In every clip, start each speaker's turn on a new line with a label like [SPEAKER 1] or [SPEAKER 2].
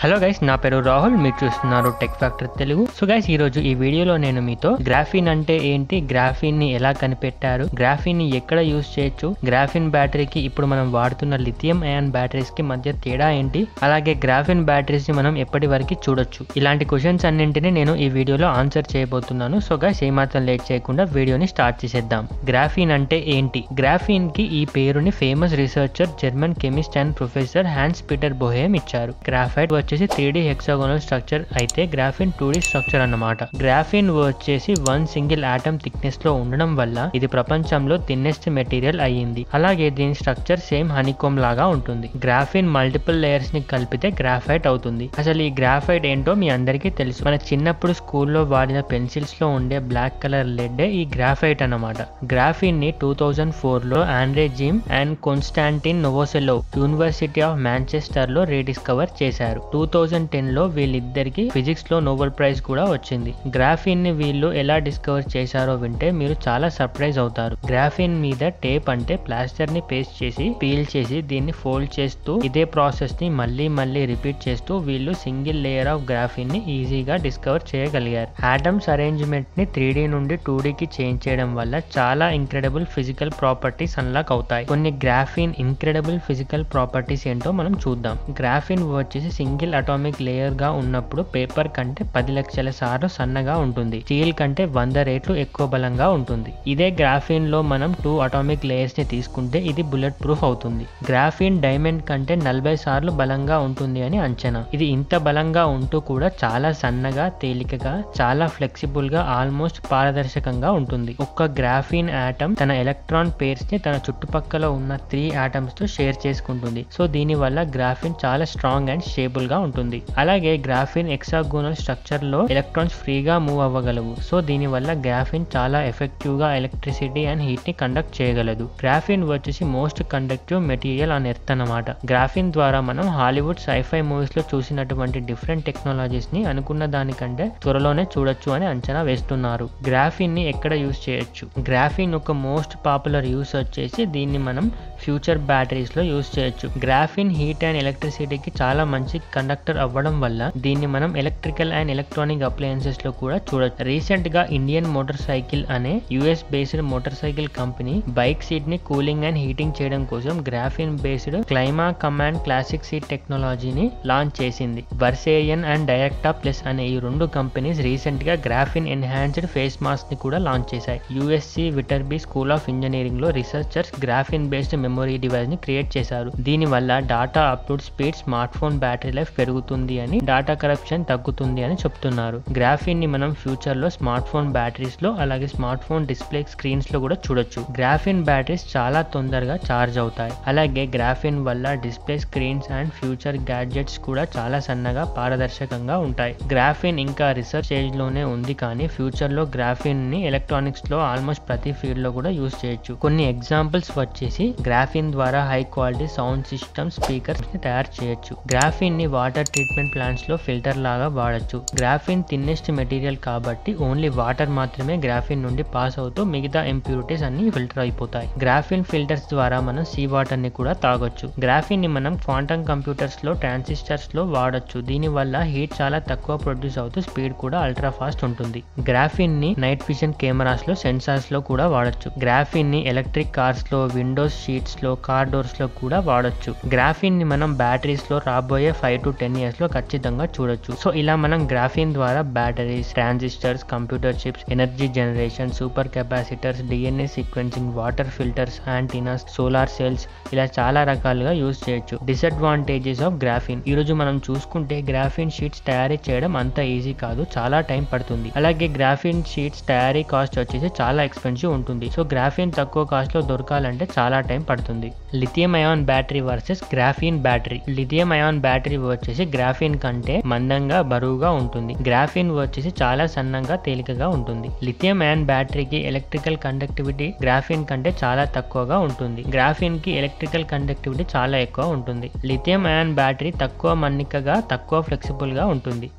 [SPEAKER 1] hello guys నా పేరు రాహుల్ మీరు చూస్తున్నారు Tech Factor Telugu so guys ఈ రోజు ఈ వీడియోలో నేను మీతో గ్రాఫిన్ అంటే ఏంటి గ్రాఫిన్ ని ఎలా కనిపెట్టారు గ్రాఫిన్ ని ఎక్కడ యూజ్ చేయొచ్చు గ్రాఫిన్ బ్యాటరీకి ఇప్పుడు మనం వాడుతున్న లిథియం అయాన్ బ్యాటరీస్ కి మధ్య తేడా ఏంటి అలాగే గ్రాఫిన్ బ్యాటరీస్ ని మనం ఎప్పటి వరకు చూడొచ్చు ఇలాంటి క్వశ్చన్స్ అన్నింటినీ నేను ఈ వీడియోలో ఆన్సర్ చేయబోతున్నాను సో గైస్ ఏమాత్రం లేట్ చేయకుండా వీడియోని స్టార్ట్ చేసేద్దాం గ్రాఫిన్ అంటే ఏంటి గ్రాఫిన్ కి ఈ పేరుని famous researcher German chemist and professor Hans Peter Boehm ఇచ్చారు గ్రాఫైట్ వచ్చేసి త్రీ డి హెక్సాగోనల్ స్ట్రక్చర్ అయితే గ్రాఫిన్ టూ డి స్ట్రక్చర్ అన్నమాట గ్రాఫిన్ వచ్చేసి వన్ సింగిల్ ఆటమ్ థిక్నెస్ లో ఉండడం వల్ల ఇది ప్రపంచంలో థిన్నెస్ట్ మెటీరియల్ అయ్యింది అలాగే దీని స్ట్రక్చర్ సేమ్ హనీకోమ్ లాగా ఉంటుంది గ్రాఫిన్ మల్టిపుల్ లేయర్స్ ని కలిపితే గ్రాఫైట్ అవుతుంది అసలు ఈ గ్రాఫైట్ ఏంటో మీ అందరికీ తెలుసు మన చిన్నప్పుడు స్కూల్లో వాడిన పెన్సిల్స్ లో ఉండే బ్లాక్ కలర్ లెడ్ ఈ గ్రాఫైట్ అన్నమాట గ్రాఫిన్ ని టూ థౌజండ్ ఫోర్ లో Andre Geim and Konstantin Novoselov University of Manchester లో రీడిస్కవర్ చేశారు టూ థౌజండ్ టెన్ లో వీళ్ళిద్దరికి ఫిజిక్స్ లో నోబెల్ ప్రైజ్ కూడా వచ్చింది గ్రాఫిన్ ని వీళ్ళు ఎలా డిస్కవర్ చేశారో వింటే మీరు చాలా సర్ప్రైజ్ అవుతారు గ్రాఫిన్ మీద టేప్ అంటే ప్లాస్టర్ ని పేస్ట్ చేసి పీల్ చేసి దీన్ని ఫోల్డ్ చేస్తూ ఇదే ప్రాసెస్ ని మళ్ళీ మళ్ళీ రిపీట్ చేస్తూ వీళ్ళు సింగిల్ లేయర్ ఆఫ్ గ్రాఫిన్ ని ఈజీగా డిస్కవర్ చేయగలిగారు ఆటమ్స్ అరేంజ్మెంట్ ని త్రీ నుండి టూ కి చేంజ్ చేయడం వల్ల చాలా ఇంక్రెడిబుల్ ఫిజికల్ ప్రాపర్టీస్ అన్లాక్ అవుతాయి కొన్ని గ్రాఫిన్ ఇంక్రెడిబుల్ ఫిజికల్ ప్రాపర్టీస్ ఏంటో మనం చూద్దాం గ్రాఫిన్ వచ్చేసి సింగిల్ అటామిక్ లేయర్ గా ఉన్నప్పుడు పేపర్ కంటే పది లక్షల సార్లు సన్నగా ఉంటుంది స్టీల్ కంటే వంద రేట్లు ఎక్కువ బలంగా ఉంటుంది ఇదే గ్రాఫిన్ లో మనం టూ అటామిక్ లేయర్స్ ని తీసుకుంటే ఇది బుల్లెట్ ప్రూఫ్ అవుతుంది గ్రాఫిన్ డైమండ్ కంటే నలభై సార్లు బలంగా ఉంటుంది అని అంచనా ఇది ఇంత బలంగా ఉంటూ కూడా చాలా సన్నగా తేలికగా చాలా ఫ్లెక్సిబుల్ గా ఆల్మోస్ట్ పారదర్శకంగా ఉంటుంది ఒక్క గ్రాఫిన్ ఆటమ్ తన ఎలక్ట్రాన్ పేర్స్ ని తన చుట్టుపక్కల ఉన్న త్రీ ఆటమ్స్ తో షేర్ చేసుకుంటుంది సో దీని వల్ల గ్రాఫిన్ చాలా స్ట్రాంగ్ అండ్ స్టేబుల్ గా ఉంటుంది అలాగే గ్రాఫిన్ ఎక్సాగోనల్ స్ట్రక్చర్ లో ఎలక్ట్రాన్స్ ఫ్రీగా మూవ్ అవ్వగలవు సో దీని వల్ల గ్రాఫిన్ చాలా ఎఫెక్టివ్ గా ఎలక్ట్రిసిటీ అండ్ హీట్ ని కండక్ట్ చేయగలదు గ్రాఫిన్ వచ్చేసి most conductive material on earth అన్నమాట గ్రాఫిన్ ద్వారా మనం హాలీవుడ్ సైఫై మూవీస్ లో చూసినటువంటి డిఫరెంట్ టెక్నాలజీస్ ని అనుకున్న దానికంటే త్వరలోనే చూడొచ్చు అని అంచనా వేస్తున్నారు గ్రాఫిన్ ని ఎక్కడ యూస్ చేయొచ్చు గ్రాఫిన్ ఒక మోస్ట్ పాపులర్ యూస్ వచ్చేసి దీన్ని మనం ఫ్యూచర్ బ్యాటరీస్ లో యూస్ చేయొచ్చు గ్రాఫిన్ హీట్ అండ్ ఎలక్ట్రిసిటీకి చాలా మంచి కండక్టర్ అవ్వడం వల్ల దీన్ని మనం ఎలక్ట్రికల్ అండ్ ఎలక్ట్రానిక్ అప్లయన్సెస్ లో కూడా చూడొచ్చు రీసెంట్ గా ఇండియన్ మోటార్ సైకిల్ అనే US based motorcycle company bike seat ని కూలింగ్ అండ్ హీటింగ్ చేయడం కోసం graphene based clima command classic seat టెక్నాలజీని లాంచ్ చేసింది వర్సేరియన్ అండ్ డైరెక్టా ప్లస్ అనే ఈ రెండు కంపెనీస్ రీసెంట్ గా గ్రాఫిన్ ఎన్హాన్స్డ్ ఫేస్ మాస్క్ ని కూడా లాంచ్ చేశాయి USC Viterbi school of engineering లో researchers graphene based memory device ని క్రియేట్ చేశారు దీని వల్ల data upload speed smartphone battery life పెరుగుతుంది అని డాటా కరప్షన్ తగ్గుతుంది అని చెప్తున్నారు గ్రాఫిన్ ని మనం ఫ్యూచర్ లో స్మార్ట్ ఫోన్ బ్యాటరీస్ లో అలాగే స్మార్ట్ ఫోన్ డిస్ప్లే స్క్రీన్స్ లో కూడా చూడొచ్చు గ్రాఫిన్ బ్యాటరీస్ చాలా తొందరగా ఛార్జ్ అవుతాయి అలాగే గ్రాఫిన్ వల్ల display screens and future gadgets కూడా చాలా సన్నగా పారదర్శకంగా ఉంటాయి గ్రాఫిన్ ఇంకా రీసెర్చ్ స్టేజ్ లోనే ఉంది కానీ ఫ్యూచర్ లో గ్రాఫిన్ ని ఎలక్ట్రానిక్స్ లో ఆల్మోస్ట్ ప్రతి ఫీల్డ్ లో కూడా యూస్ చేయొచ్చు కొన్ని ఎగ్జాంపుల్స్ వచ్చేసి గ్రాఫిన్ ద్వారా high quality sound system speakers ని తయారు చేయొచ్చు గ్రాఫిన్ ని వాటర్ ట్రీట్మెంట్ ప్లాంట్స్ లో ఫిల్టర్ లాగా వాడచ్చు గ్రాఫిన్ థిన్నెస్ట్ మెటీరియల్ కాబట్టి ఓన్లీ వాటర్ మాత్రమే గ్రాఫిన్ నుండి పాస్ అవుతూ మిగతా ఇంప్యూరిటీస్ అన్ని ఫిల్టర్ అయిపోతాయి గ్రాఫిన్ ఫిల్టర్స్ ద్వారా మనం సీ వాటర్ ని కూడా తాగొచ్చు గ్రాఫిన్ ని మనం క్వాంటమ్ కంప్యూటర్స్ లో ట్రాన్సిస్టర్స్ లో వాడొచ్చు దీని వల్ల హీట్ చాలా తక్కువ ప్రొడ్యూస్ అవుతూ స్పీడ్ కూడా అల్ట్రా ఫాస్ట్ ఉంటుంది గ్రాఫిన్ ని నైట్ విజన్ కెమెరాస్ లో సెన్సార్స్ లో కూడా వాడొచ్చు గ్రాఫిన్ ని ఎలక్ట్రిక్ కార్స్ లో విండోస్ షీట్స్ లో కార్ డోర్స్ లో కూడా వాడొచ్చు గ్రాఫిన్ ని మనం బ్యాటరీస్ లో రాబోయే ఫైవ్ టు టెన్ ఇయర్స్ లో ఖచ్చితంగా చూడొచ్చు సో ఇలా మనం గ్రాఫిన్ ద్వారా batteries transistors computer chips energy generation super capacitors DNA sequencing water filters antennas solar cells ఇలా చాలా రకాలుగా యూజ్ చేయొచ్చు డిసడ్వాంటేజెస్ ఆఫ్ గ్రాఫిన్ ఈ రోజు మనం చూసుకుంటే గ్రాఫిన్ షీట్స్ తయారీ చేయడం అంత ఈజీ కాదు చాలా టైం పడుతుంది అలాగే గ్రాఫిన్ షీట్స్ తయారీ కాస్ట్ వచ్చేసి చాలా ఎక్స్పెన్సివ్ ఉంటుంది సో గ్రాఫిన్ తక్కువ కాస్ట్ లో దొరకాలంటే చాలా టైం పడుతుంది lithium ion battery versus graphene battery lithium ion battery వచ్చేసి గ్రాఫిన్ కంటే మందంగా బరువుగా ఉంటుంది గ్రాఫిన్ వచ్చేసి చాలా సన్నంగా తేలికగా ఉంటుంది లిథియం అయాన్ బ్యాటరీకి ఎలక్ట్రికల్ కండక్టివిటీ గ్రాఫిన్ కంటే చాలా తక్కువగా ఉంటుంది గ్రాఫిన్ కి ఎలక్ట్రికల్ కండక్టివిటీ చాలా ఎక్కువ ఉంటుంది లిథియం అయాన్ బ్యాటరీ తక్కువ మన్నికగా తక్కువ ఫ్లెక్సిబుల్ గా ఉంటుంది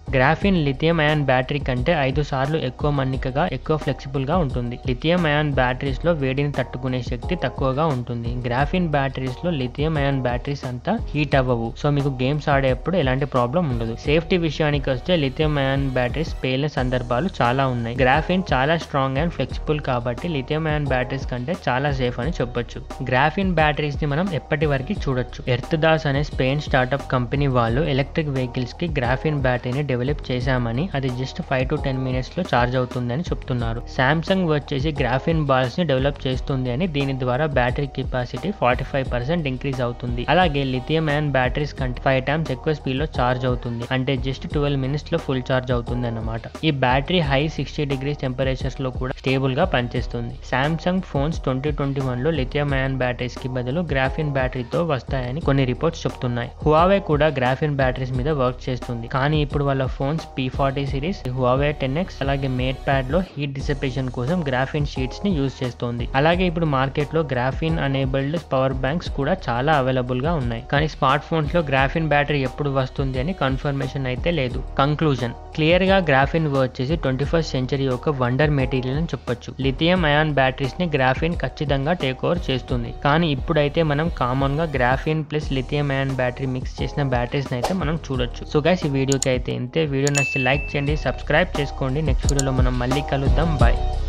[SPEAKER 1] గ్రాఫిన్ లిథియం అయాన్ బ్యాటరీ కంటే ఐదు సార్లు ఎక్కువ మన్నికగా ఎక్కువ ఫ్లెక్సిబుల్ గా ఉంటుంది లిథియం అయాన్ బ్యాటరీస్ లో వేడిని తట్టుకునే శక్తి తక్కువగా ఉంటుంది గ్రాఫిన్ బ్యాటరీస్ లో లిథియం అయాన్ బ్యాటరీస్ అంతా హీట్ అవ్వవు సో మీకు గేమ్స్ ఆడేటప్పుడు ఎలాంటి ప్రాబ్లం ఉండదు సేఫ్టీ విషయానికి వస్తే లిథియం అయాన్ బ్యాటరీస్ పేలిన సందర్భాలు చాలా ఉన్నాయి గ్రాఫిన్ చాలా స్ట్రాంగ్ అండ్ ఫ్లెక్సిబుల్ కాబట్టి లిథియం అయాన్ బ్యాటరీస్ కంటే చాలా సేఫ్ అని చెప్పొచ్చు గ్రాఫిన్ బ్యాటరీస్ ని మనం ఎప్పటి వరకు చూడొచ్చు ఎర్త్ దాస్ అనే స్పెయిన్ స్టార్టప్ కంపెనీ వాళ్ళు ఎలక్ట్రిక్ వెహికల్స్ కి గ్రాఫిన్ బ్యాటరీని డెవలప్ చేశామని అది just five to ten minutes లో చార్జ్ అవుతుందని చెప్తున్నారు సామ్సంగ్ వచ్చేసి గ్రాఫిన్ బాల్స్ ని డెవలప్ చేస్తుంది అని దీని ద్వారా battery capacity forty five percent increase అవుతుంది అలాగే లిథియం అయాన్ బ్యాటరీస్ కంటే ఫైవ్ టైమ్స్ ఎక్కువ స్పీడ్ లో చార్జ్ అవుతుంది అంటే జస్ట్ ట్వెల్వ్ మినిట్స్ లో ఫుల్ చార్జ్ అవుతుంది అన్నమాట ఈ battery high sixty degrees temperatures లో కూడా స్టేబుల్ గా పనిచేస్తుంది Samsung phones twenty twenty one లో లిథియం అయాన్ బ్యాటరీస్ కి బదులు గ్రాఫిన్ బ్యాటరీతో వస్తాయని కొన్ని రిపోర్ట్స్ చెప్తున్నాయి హువావే కూడా గ్రాఫిన్ బ్యాటరీస్ మీద వర్క్ చేస్తుంది కానీ ఇప్పుడు వాళ్ళ phones P forty series Huawei ten X అలాగే మేట్ ప్యాడ్ లో హీట్ డిసిపేషన్ కోసం గ్రాఫిన్ షీట్స్ ని యూజ్ చేస్తోంది అలాగే ఇప్పుడు మార్కెట్ లో గ్రాఫిన్ అనేబుల్డ్ పవర్ బ్యాంక్స్ కూడా చాలా అవైలబుల్ గా ఉన్నాయి కానీ స్మార్ట్ ఫోన్స్ లో గ్రాఫిన్ బ్యాటరీ ఎప్పుడు వస్తుంది అని కన్ఫర్మేషన్ అయితే లేదు కంక్లూజన్ క్లియర్ గా గ్రాఫిన్ వచ్చేసి ట్వంటీ ఫస్ట్ సెంచరీ యొక్క వండర్ మెటీరియల్ అని చెప్పొచ్చు లిథియం అయాన్ బ్యాటరీస్ ని గ్రాఫిన్ ఖచ్చితంగా టేక్ ఓవర్ చేస్తుంది కానీ ఇప్పుడైతే మనం కామన్ గా graphene plus lithium ion battery mix చేసిన బ్యాటరీస్ అయితే మనం చూడొచ్చు సో గైస్ ఈ వీడియోకి అయితే ఇంతే వీడియో నచ్చితే లైక్ చేయండి సబ్స్క్రైబ్ చేసుకోండి నెక్స్ట్ వీడియోలో మనం మళ్ళీ కలుద్దాం బాయ్